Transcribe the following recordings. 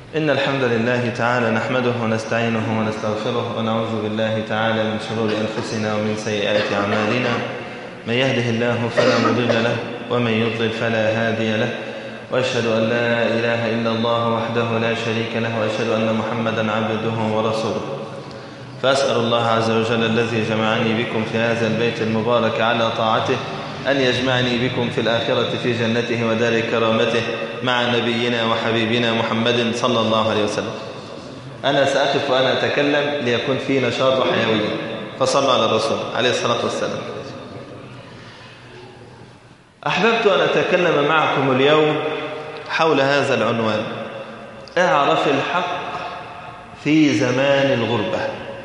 إن الحمد لله تعالى نحمده ونستعينه ونستغفره ونعوذ بالله تعالى من شرور أنفسنا ومن سيئات أعمالنا من يهده الله فلا مضل له ومن يضلل فلا هادي له وأشهد أن لا إله إلا الله وحده لا شريك له وأشهد أن محمدا عبده ورسوله فأسأل الله عز وجل الذي جمعني بكم في هذا البيت المبارك على طاعته أن يجمعني بكم في الآخرة في جنته ودار كرامته مع نبينا وحبيبنا محمد صلى الله عليه وسلم أنا سأقف وأنا أتكلم ليكون في نشاط وحيوية فصلوا على الرسول عليه الصلاة والسلام أحببت أن أتكلم معكم اليوم حول هذا العنوان اعرف الحق في زمان الغربة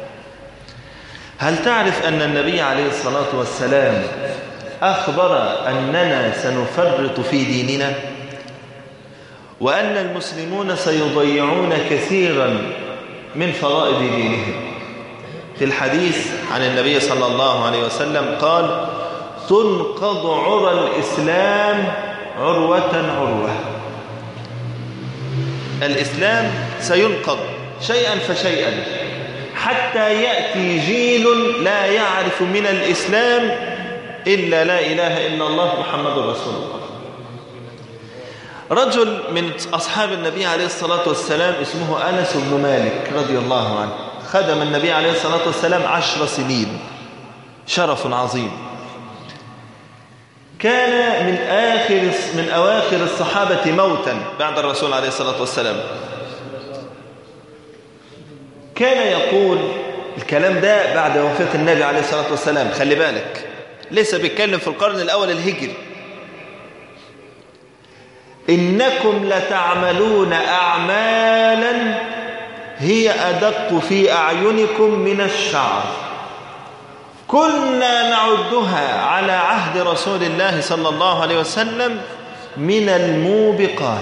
هل تعرف أن النبي عليه الصلاة والسلام أخبر أننا سنفرط في ديننا وأن المسلمون سيضيعون كثيرا من فرائض دينهم في الحديث عن النبي صلى الله عليه وسلم قال تنقض عرى الإسلام عروة عروة الإسلام سينقض شيئا فشيئا حتى يأتي جيل لا يعرف من الإسلام إلا لا إله إلا الله محمد رسول الله رجل من أصحاب النبي عليه الصلاة والسلام اسمه أنس بن مالك رضي الله عنه خدم النبي عليه الصلاة والسلام عشر سنين شرف عظيم كان من آخر من أواخر الصحابة موتا بعد الرسول عليه الصلاة والسلام كان يقول الكلام ده بعد وفاة النبي عليه الصلاة والسلام خلي بالك لسه بيتكلم في القرن الأول الهجري إنكم لتعملون أعمالا هي أدق في أعينكم من الشعر كنا نعدها على عهد رسول الله صلى الله عليه وسلم من الموبقات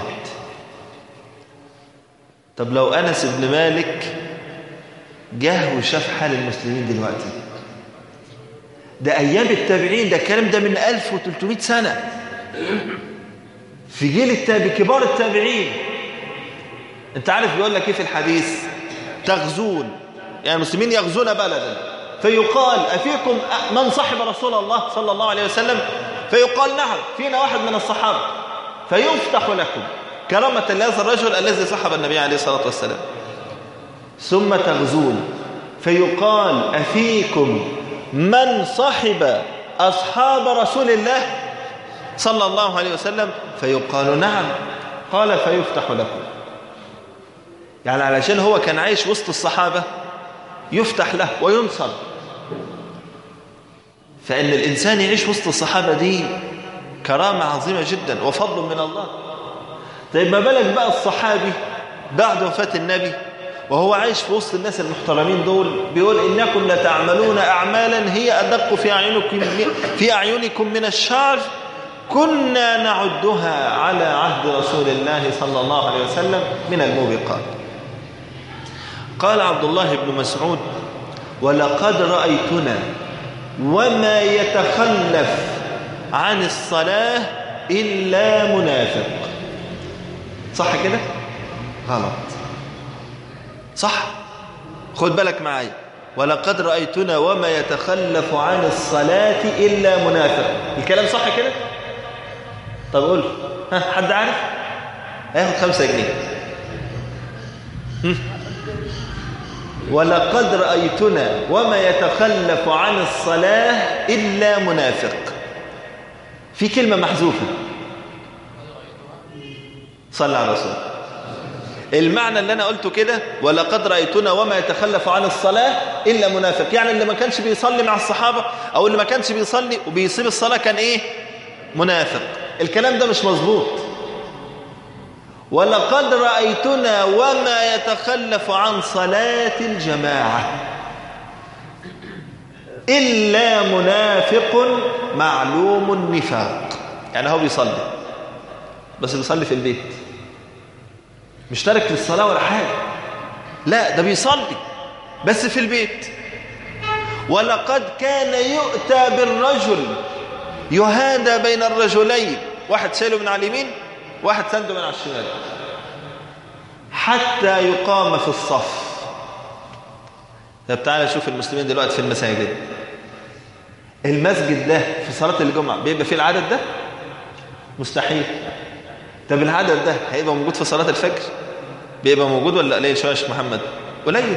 طب لو أنس بن مالك جه وشاف حال المسلمين دلوقتي ده أيام التابعين ده الكلام ده من 1300 سنة في جيل التابع كبار التابعين انت عارف بيقول لك ايه في الحديث تغزون يعني المسلمين يغزون بلدا فيقال أفيكم من صحب رسول الله صلى الله عليه وسلم فيقال نعم فينا واحد من الصحابة فيفتح لكم كرامة لهذا الرجل الذي صحب النبي عليه الصلاة والسلام ثم تغزون فيقال أفيكم من صحب أصحاب رسول الله صلى الله عليه وسلم فيقال نعم قال فيفتح لكم يعني علشان هو كان عايش وسط الصحابة يفتح له وينصر فإن الإنسان يعيش وسط الصحابة دي كرامة عظيمة جدا وفضل من الله طيب ما بالك بقى الصحابي بعد وفاة النبي وهو عايش في وسط الناس المحترمين دول بيقول إنكم لتعملون أعمالا هي أدق في أعينكم في أعينكم من الشعر كنا نعدها على عهد رسول الله صلى الله عليه وسلم من الموبقات قال عبد الله بن مسعود ولقد رأيتنا وما يتخلف عن الصلاة إلا منافق صح كده؟ غلط صح خد بالك معايا ولقد رأيتنا وما يتخلف عن الصلاة إلا منافق الكلام صح كده طب قول ها حد عارف هياخد خمسة جنيه ولقد رأيتنا وما يتخلف عن الصلاة إلا منافق في كلمة محذوفة صلى على رسول المعنى اللي أنا قلته كده ولقد رأيتنا وما يتخلف عن الصلاة إلا منافق يعني اللي ما كانش بيصلي مع الصحابة أو اللي ما كانش بيصلي وبيصيب الصلاة كان إيه منافق الكلام ده مش مظبوط ولقد رأيتنا وما يتخلف عن صلاة الجماعة إلا منافق معلوم النفاق يعني هو بيصلي بس بيصلي في البيت مش تارك في الصلاة ولا حاجة لا ده بيصلي بس في البيت ولقد كان يؤتى بالرجل يهادى بين الرجلين واحد شايله من على اليمين واحد سنده من على الشمال حتى يقام في الصف طب تعالى شوف المسلمين دلوقتي في المساجد المسجد ده في صلاة الجمعة بيبقى فيه العدد ده مستحيل طب العدد ده هيبقى موجود في صلاة الفجر بيبقى موجود ولا قليل شوية يا شيخ محمد قليل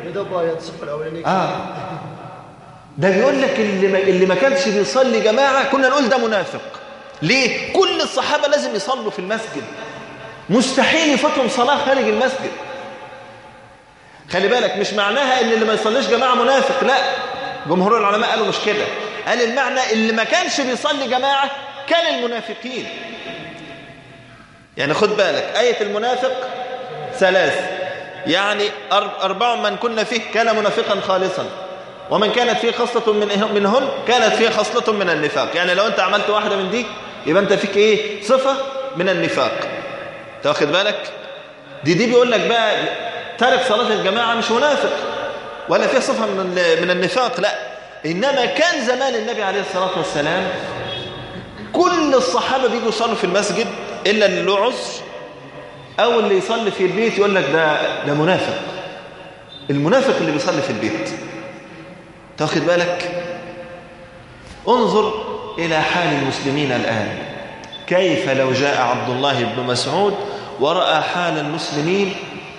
اه ده بيقول لك اللي ما, اللي ما كانش بيصلي جماعة كنا نقول ده منافق ليه كل الصحابة لازم يصلوا في المسجد مستحيل يفوتهم صلاة خارج المسجد خلي بالك مش معناها ان اللي ما يصليش جماعة منافق لا جمهور العلماء قالوا مش كده قال المعنى اللي ما كانش بيصلي جماعة كان المنافقين يعني خد بالك آية المنافق ثلاث يعني أربع من كنا فيه كان منافقا خالصا ومن كانت فيه خصلة من منهن كانت فيه خصلة من النفاق يعني لو أنت عملت واحدة من دي يبقى أنت فيك إيه صفة من النفاق تاخد بالك دي دي بيقول لك بقى ترك صلاة الجماعة مش منافق ولا فيه صفة من من النفاق لا إنما كان زمان النبي عليه الصلاة والسلام كل الصحابة بيجوا يصلوا في المسجد إلا اللي له عذر أو اللي يصلي في البيت يقول لك ده ده منافق المنافق اللي بيصلي في البيت تاخد بالك انظر إلى حال المسلمين الآن كيف لو جاء عبد الله بن مسعود ورأى حال المسلمين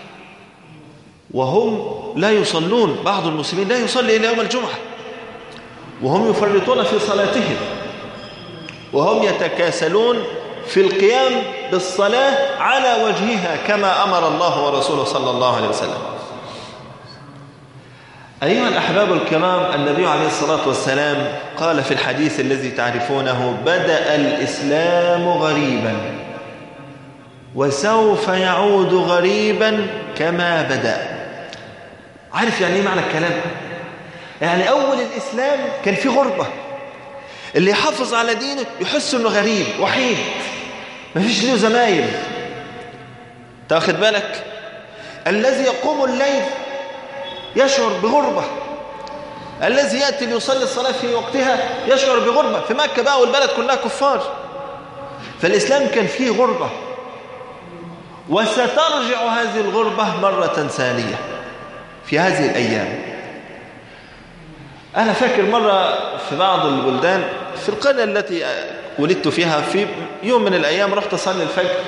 وهم لا يصلون بعض المسلمين لا يصلي إلى يوم الجمعة وهم يفرطون في صلاتهم وهم يتكاسلون في القيام بالصلاة على وجهها كما أمر الله ورسوله صلى الله عليه وسلم أيها الأحباب الكرام النبي عليه الصلاة والسلام قال في الحديث الذي تعرفونه بدأ الإسلام غريبا وسوف يعود غريبا كما بدأ عارف يعني ايه معنى الكلام يعني أول الإسلام كان في غربة اللي يحافظ على دينه يحس انه غريب وحيد مفيش له زمايل تاخد بالك الذي يقوم الليل يشعر بغربة الذي يأتي ليصلي الصلاة في وقتها يشعر بغربة في مكة بقى والبلد كلها كفار فالإسلام كان فيه غربة وسترجع هذه الغربة مرة ثانية في هذه الأيام أنا فاكر مرة في بعض البلدان في القرية التي ولدت فيها في يوم من الأيام رحت أصلي الفجر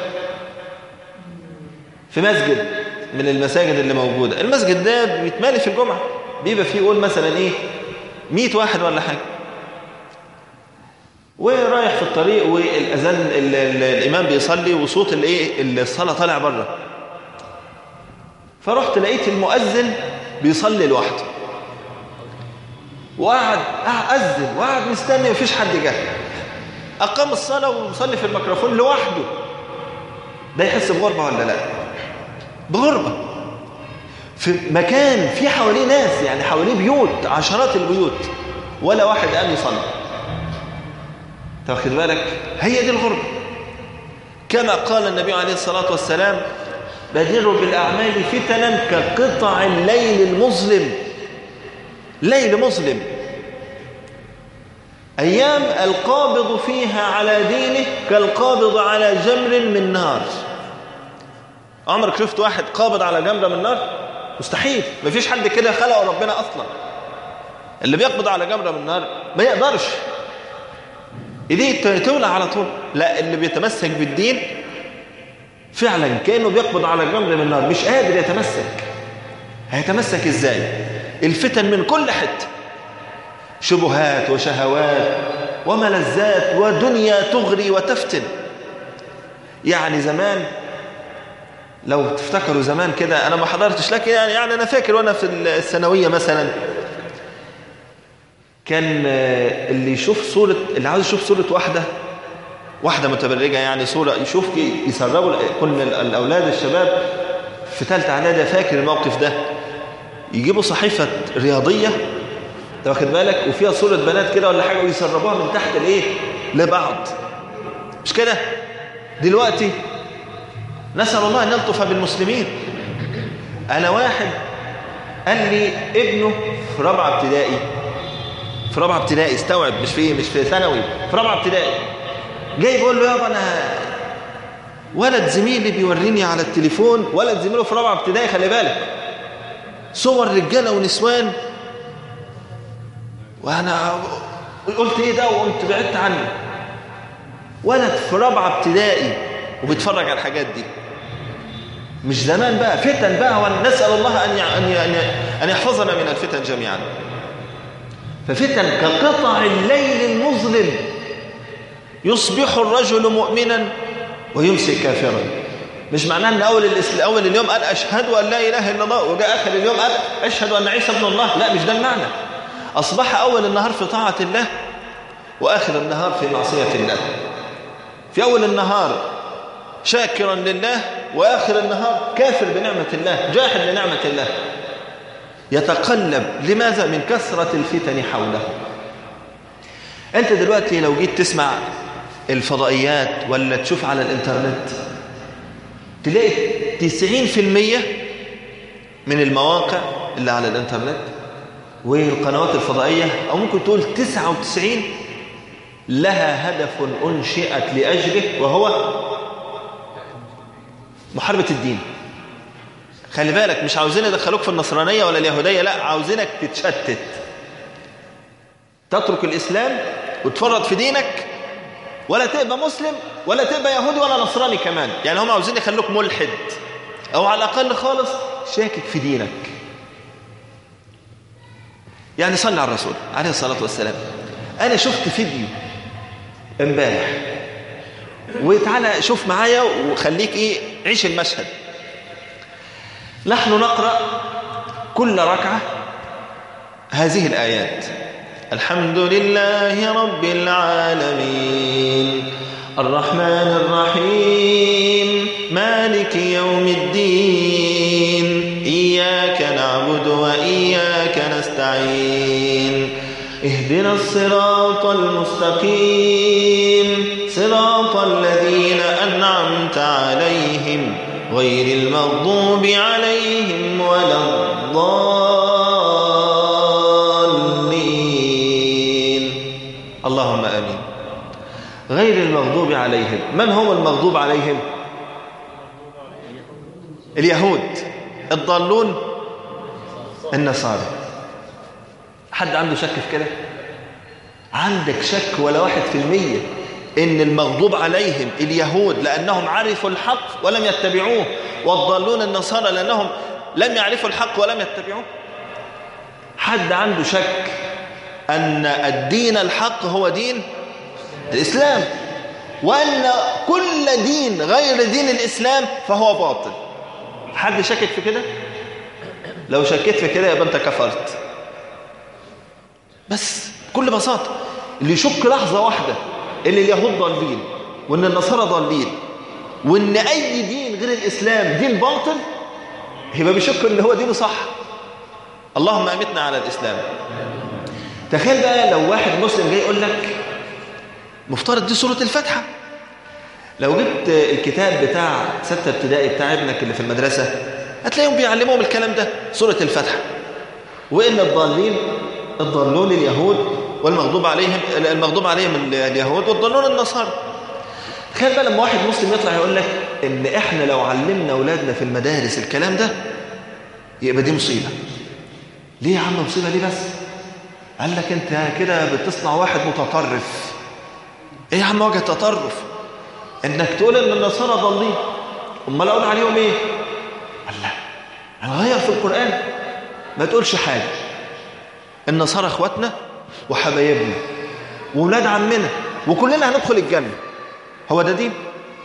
في مسجد من المساجد اللي موجودة المسجد ده بيتمالي في الجمعة بيبقى فيه يقول مثلا إيه 100 واحد ولا حاجة ورايح في الطريق والأذان الإمام بيصلي وصوت الإيه الصلاة طالع بره فرحت لقيت المؤذن بيصلي لوحده وقعد أذن وقعد مستني مفيش حد جه أقام الصلاة ومصلي في الميكروفون لوحده ده يحس بغربة ولا لا بغربة في مكان في حواليه ناس يعني حواليه بيوت عشرات البيوت ولا واحد قام يصلي تاخد بالك هي دي الغربة كما قال النبي عليه الصلاة والسلام بادروا بالأعمال فتنا كقطع الليل المظلم ليل مظلم أيام القابض فيها على دينه كالقابض على جمر من نار عمرك شفت واحد قابض على جمرة من نار مستحيل مفيش حد كده خلقه ربنا أصلا اللي بيقبض على جمرة من نار ما يقدرش ايديه تولع على طول لا اللي بيتمسك بالدين فعلا كأنه بيقبض على جمر من نار مش قادر يتمسك هيتمسك ازاي الفتن من كل حته شبهات وشهوات وملذات ودنيا تغري وتفتن يعني زمان لو تفتكروا زمان كده انا ما حضرتش لكن يعني, يعني انا فاكر وانا في الثانويه مثلا كان اللي يشوف صوره اللي عاوز يشوف صوره واحده واحده متبرجه يعني صوره يشوف يسربوا كل الاولاد الشباب في ثالثه اعدادي فاكر الموقف ده يجيبوا صحيفه رياضيه انت واخد بالك وفيها صورة بنات كده ولا حاجة ويسربوها من تحت الايه لبعض مش كده دلوقتي نسأل الله أن يلطف بالمسلمين أنا واحد قال لي ابنه في رابعة ابتدائي في رابعة ابتدائي استوعب مش في مش في ثانوي في رابعة ابتدائي جاي بيقول له يابا أنا ولد زميلي بيوريني على التليفون ولد زميله في رابعه ابتدائي خلي بالك صور رجاله ونسوان وانا قلت ايه ده وقمت بعدت عنه ولد في رابعه ابتدائي وبيتفرج على الحاجات دي مش زمان بقى فتن بقى ونسال الله ان ان ان يحفظنا من الفتن جميعا ففتن كقطع الليل المظلم يصبح الرجل مؤمنا ويمسي كافرا مش معناه ان اول الاسلام اول اليوم قال اشهد ان لا اله الا الله وجاء اخر اليوم قال اشهد ان عيسى ابن الله لا مش ده المعنى اصبح اول النهار في طاعه الله واخر النهار في معصيه الله في اول النهار شاكرا لله واخر النهار كافر بنعمه الله جاحد لنعمه الله يتقلب لماذا من كثره الفتن حوله انت دلوقتي لو جيت تسمع الفضائيات ولا تشوف على الانترنت تلاقي 90% من المواقع اللي على الانترنت والقنوات الفضائية أو ممكن تقول 99 لها هدف أنشئت لأجله وهو محاربة الدين خلي بالك مش عاوزين يدخلوك في النصرانية ولا اليهودية لا عاوزينك تتشتت تترك الإسلام وتفرط في دينك ولا تبقى مسلم ولا تبقى يهودي ولا نصراني كمان يعني هم عاوزين يخلوك ملحد او على الاقل خالص شاكك في دينك يعني صلى على الرسول عليه الصلاه والسلام انا شفت فيديو امبارح وتعالى شوف معايا وخليك ايه عيش المشهد نحن نقرا كل ركعه هذه الايات الحمد لله رب العالمين الرحمن الرحيم مالك يوم الدين إياك نعبد وإياك نستعين اهدنا الصراط المستقيم صراط الذين أنعمت عليهم غير المغضوب عليهم ولا الضالين اللهم آمين غير المغضوب عليهم من هم المغضوب عليهم اليهود الضالون النصارى حد عنده شك في كده عندك شك ولا واحد في المية ان المغضوب عليهم اليهود لانهم عرفوا الحق ولم يتبعوه والضالون النصارى لانهم لم يعرفوا الحق ولم يتبعوه حد عنده شك ان الدين الحق هو دين الاسلام وان كل دين غير دين الاسلام فهو باطل حد شكك في كده لو شكيت في كده يبقى انت كفرت بس بكل بساطه اللي يشك لحظه واحده ان اليهود ضالين وان النصارى ضالين وان اي دين غير الاسلام دين باطل يبقى بيشك ان هو دينه صح اللهم امتنا على الاسلام تخيل بقى لو واحد مسلم جاي يقول لك مفترض دي سوره الفاتحه لو جبت الكتاب بتاع ستة ابتدائي بتاع ابنك اللي في المدرسة هتلاقيهم بيعلموهم الكلام ده سورة الفتحة وإن الضالين الضالون اليهود والمغضوب عليهم المغضوب عليهم اليهود والضالون النصارى تخيل بقى لما واحد مسلم يطلع يقول لك ان احنا لو علمنا اولادنا في المدارس الكلام ده يبقى دي مصيبه ليه يا عم مصيبه ليه بس قال لك انت كده بتصنع واحد متطرف ايه يا عم وجه التطرف انك تقول ان النصارى ضالين امال اقول عليهم ايه قال لا هنغير في القران ما تقولش حاجه النصارى اخواتنا وحبايبنا وولاد عمنا وكلنا هندخل الجنه هو ده دين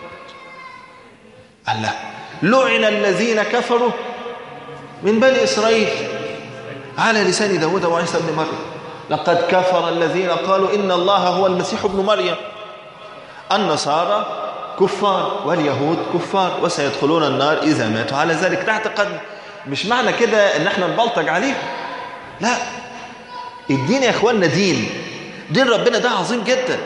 قال لا لعن الذين كفروا من بني اسرائيل على لسان داود وعيسى بن مريم لقد كفر الذين قالوا ان الله هو المسيح ابن مريم النصارى كفار واليهود كفار وسيدخلون النار إذا ماتوا على ذلك ده اعتقاد مش معنى كده ان احنا نبلطج عليهم لا الدين يا اخواننا دين دين ربنا ده عظيم جدا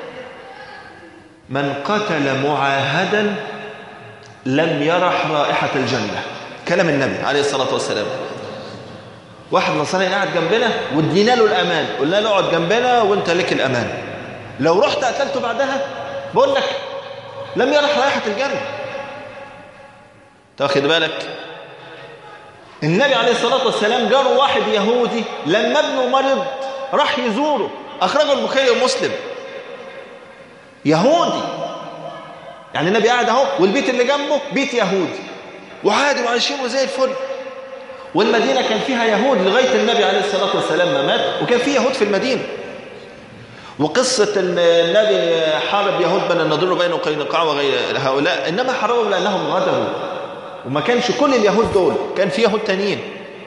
من قتل معاهدا لم يرح رائحة الجنة كلام النبي عليه الصلاة والسلام واحد نصراني قاعد جنبنا وادينا له الأمان قلنا له اقعد جنبنا وانت لك الأمان لو رحت قتلته بعدها بقول لك لم يرح رائحة الجنة تاخد بالك النبي عليه الصلاة والسلام جاره واحد يهودي لما ابنه مرض راح يزوره أخرجه البخاري ومسلم يهودي يعني النبي قاعد اهو والبيت اللي جنبه بيت يهودي وعادي وعايشين زي الفل والمدينة كان فيها يهود لغاية النبي عليه الصلاة والسلام ما مات وكان في يهود في المدينة وقصة ان النبي حارب يهود بني النضير وبين قينقاع وغير هؤلاء إنما حاربهم لأنهم غدروا وما كانش كل اليهود دول كان في يهود تانيين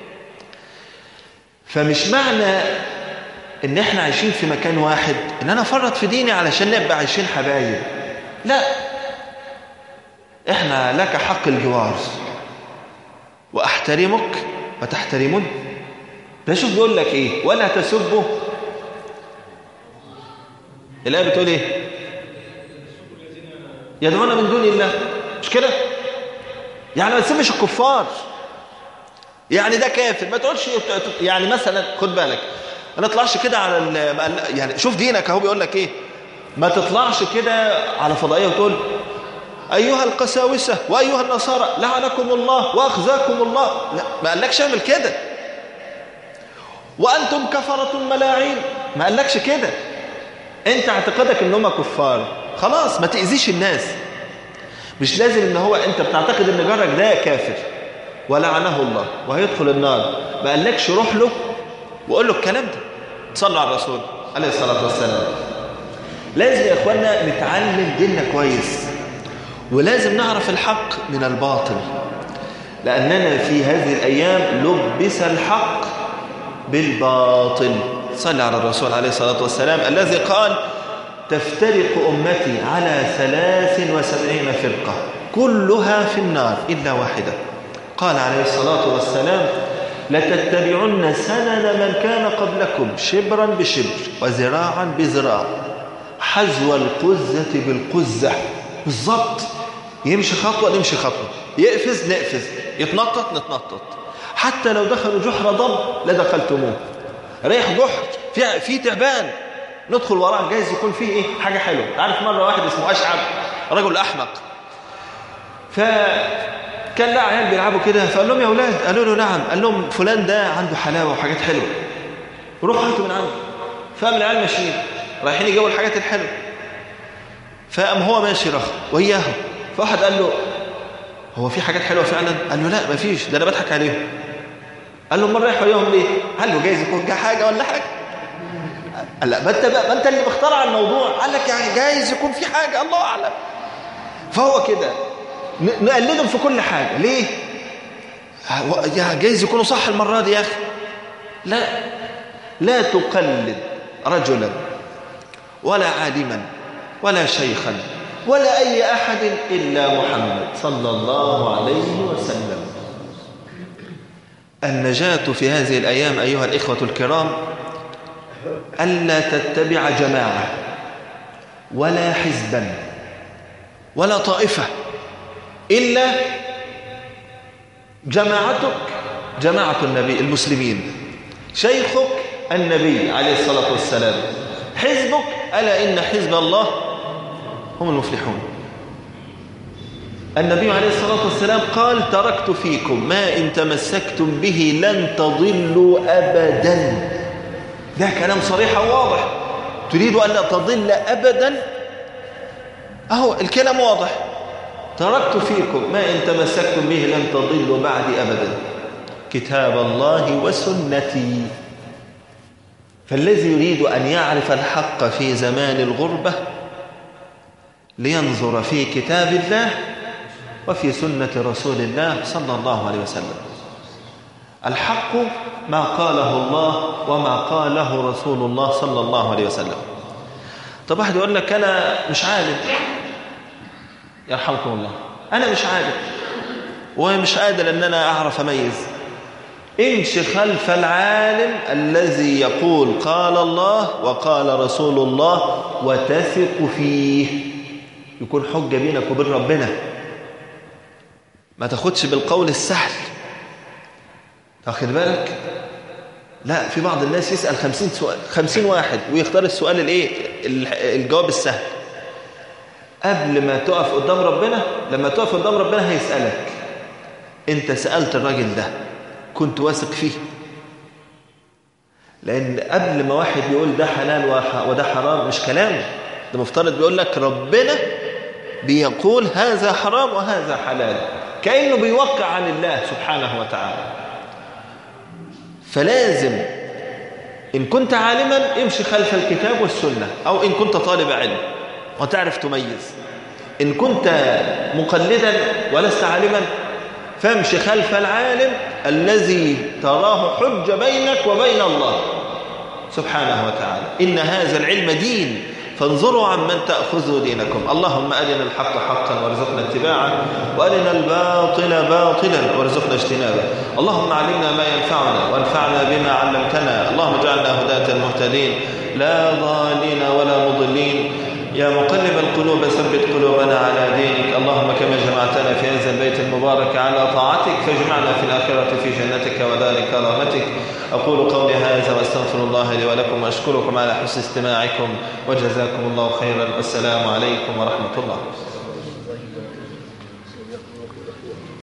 فمش معنى ان احنا عايشين في مكان واحد ان انا افرط في ديني علشان نبقى عايشين حبايب لا احنا لك حق الجوار واحترمك وتحترمني ده شوف بيقول لك ايه ولا تسبوا الايه بتقول ايه يدعون من دون الله مش كده يعني ما تسمش الكفار يعني ده كافر ما تقولش يعني مثلا خد بالك ما نطلعش كده على ال... يعني شوف دينك اهو بيقول لك ايه ما تطلعش كده على فضائيه وتقول ايها القساوسه وايها النصارى لعنكم الله واخزاكم الله لا ما قالكش اعمل كده وانتم كفره ملاعين ما قالكش كده انت اعتقادك ان هم كفار خلاص ما تاذيش الناس مش لازم ان هو انت بتعتقد ان جارك ده كافر ولعنه الله وهيدخل النار ما قالكش روح له وقول له الكلام ده صلوا على الرسول عليه الصلاه والسلام لازم يا اخوانا نتعلم ديننا كويس ولازم نعرف الحق من الباطل لاننا في هذه الايام لبس الحق بالباطل صلى على الرسول عليه الصلاه والسلام الذي قال تفترق أمتي على ثلاث وسبعين فرقة كلها في النار إلا واحدة قال عليه الصلاة والسلام لتتبعن سنن من كان قبلكم شبرا بشبر وزراعا بزراع حزو القزة بالقزة بالضبط يمشي خطوة نمشي خطوة يقفز نقفز يتنطط نتنطط حتى لو دخلوا جحر ضب لدخلتموه ريح جحر في في تعبان ندخل وراه جايز يكون فيه ايه حاجه حلوه عارف مره واحد اسمه اشعب رجل احمق فكان لا عيال بيلعبوا كده فقال لهم يا اولاد قالوا له نعم قال لهم فلان ده عنده حلاوه وحاجات حلوه روحوا هاتوا من عنده فقام العيال ماشيين رايحين يجيبوا الحاجات الحلوه فقام هو ماشي رخ وياهم فواحد قال له هو في حاجات حلوه فعلا قال له لا مفيش ده انا بضحك عليهم قال له امال رايح وياهم ليه قال له جايز يكون جه حاجه ولا حاجه قال لا ما انت بقى ما انت اللي مخترع الموضوع قال لك يعني جايز يكون في حاجه الله اعلم فهو كده نقلدهم في كل حاجه ليه يا جايز يكونوا صح المره دي يا اخي لا لا تقلد رجلا ولا عالما ولا شيخا ولا اي احد الا محمد صلى الله عليه وسلم النجاه في هذه الايام ايها الاخوه الكرام ألا تتبع جماعة ولا حزبا ولا طائفة إلا جماعتك جماعة النبي المسلمين شيخك النبي عليه الصلاة والسلام حزبك ألا إن حزب الله هم المفلحون النبي عليه الصلاة والسلام قال تركت فيكم ما إن تمسكتم به لن تضلوا أبداً ده كلام صريح وواضح تريد أن لا تضل أبدا أهو الكلام واضح تركت فيكم ما إن تمسكتم به لن تضلوا بعدي أبدا كتاب الله وسنتي فالذي يريد أن يعرف الحق في زمان الغربة لينظر في كتاب الله وفي سنة رسول الله صلى الله عليه وسلم الحق ما قاله الله وما قاله رسول الله صلى الله عليه وسلم طب واحد يقول لك أنا مش عالم يرحمكم الله أنا مش عالم ومش قادر أن أنا أعرف أميز امشي خلف العالم الذي يقول قال الله وقال رسول الله وتثق فيه يكون حجة بينك وبين ربنا ما تاخدش بالقول السهل تاخد بالك لا في بعض الناس يسأل خمسين, سؤال خمسين واحد ويختار السؤال الايه الجواب السهل قبل ما تقف قدام ربنا لما تقف قدام ربنا هيسألك انت سألت الراجل ده كنت واثق فيه لأن قبل ما واحد يقول ده حلال وده حرام مش كلامه ده مفترض بيقول لك ربنا بيقول هذا حرام وهذا حلال كأنه بيوقع عن الله سبحانه وتعالى فلازم إن كنت عالما امشي خلف الكتاب والسنة أو إن كنت طالب علم وتعرف تميز إن كنت مقلدا ولست عالما فامشي خلف العالم الذي تراه حج بينك وبين الله سبحانه وتعالى إن هذا العلم دين فانظروا عمن تأخذوا دينكم اللهم أرنا الحق حقا وارزقنا اتباعه وأرنا الباطل باطلا وارزقنا اجتنابه اللهم علمنا ما ينفعنا وانفعنا بما علمتنا اللهم اجعلنا هداة مهتدين لا ضالين ولا مضلين يا مقلب القلوب ثبت قلوبنا على دينك اللهم كما جمعتنا في هذا البيت المبارك على طاعتك فاجمعنا في الآخرة في جنتك ودار كرامتك أقول قولي هذا وأستغفر الله لي ولكم وأشكركم على حسن استماعكم وجزاكم الله خيرا السلام عليكم ورحمة الله